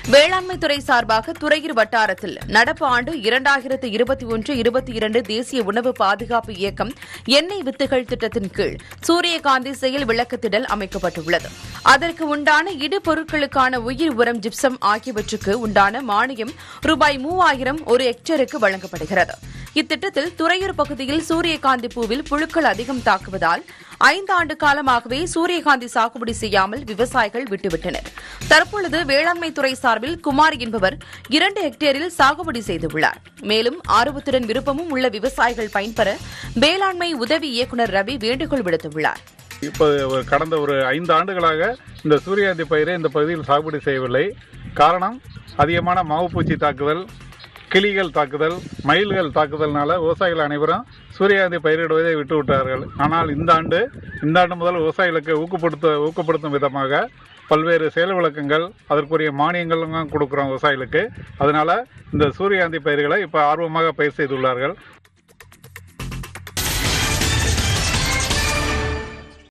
வேளாண்மை துறை சார்பாக துறையூர் வட்டாரத்தில் நடப்பு ஆண்டு இரண்டாயிரத்து இருபத்தி ஒன்று இருபத்தி இரண்டு தேசிய உணவு பாதுகாப்பு இயக்கம் எண்ணெய் வித்துகள் திட்டத்தின் கீழ் சூரியகாந்தி செயல் விளக்கத்திடல் அமைக்கப்பட்டுள்ளது அதற்கு உண்டான இடுபொருட்களுக்கான உயிர் உரம் ஜிப்சம் ஆகியவற்றுக்கு உண்டான மானியம் ரூபாய் மூவாயிரம் ஒரு ஹெக்டேருக்கு வழங்கப்படுகிறது இத்திட்டத்தில் துறையூர் பகுதியில் சூரியகாந்தி பூவில் புழுக்கள் அதிகம் தாக்குவதால் ஐந்து ஆண்டு காலமாகவே சூரியகாந்தி சாகுபடி செய்யாமல் விவசாயிகள் விட்டுவிட்டனர் தற்பொழுது வேளாண்மை துறை சார்பில் குமார் என்பவர் இரண்டு ஹெக்டேரில் சாகுபடி செய்துள்ளார் மேலும் ஆர்வத்துடன் விருப்பமும் உள்ள விவசாயிகள் பயன்பெற வேளாண்மை உதவி இயக்குநர் ரவி வேண்டுகோள் விடுத்துள்ளார் இப்போ ஒரு கடந்த ஒரு ஐந்து ஆண்டுகளாக இந்த சூரியகாந்தி பயிரை இந்த பகுதியில் சாகுபடி செய்யவில்லை காரணம் அதிகமான மாவுப்பூச்சி தாக்குதல் கிளிகள் தாக்குதல் மயில்கள் தாக்குதல்னால விவசாயிகள் அனைவரும் சூரியகாந்தி பயிரிடுவதை விட்டு விட்டார்கள் ஆனால் இந்த ஆண்டு இந்த ஆண்டு முதல் விவசாயிகளுக்கு ஊக்கப்படுத்த ஊக்கப்படுத்தும் விதமாக பல்வேறு செயல் விளக்கங்கள் அதற்குரிய மானியங்களும் கொடுக்குறோம் விவசாயிகளுக்கு அதனால இந்த சூரியகாந்தி பயிர்களை இப்போ ஆர்வமாக பயிர் செய்துள்ளார்கள்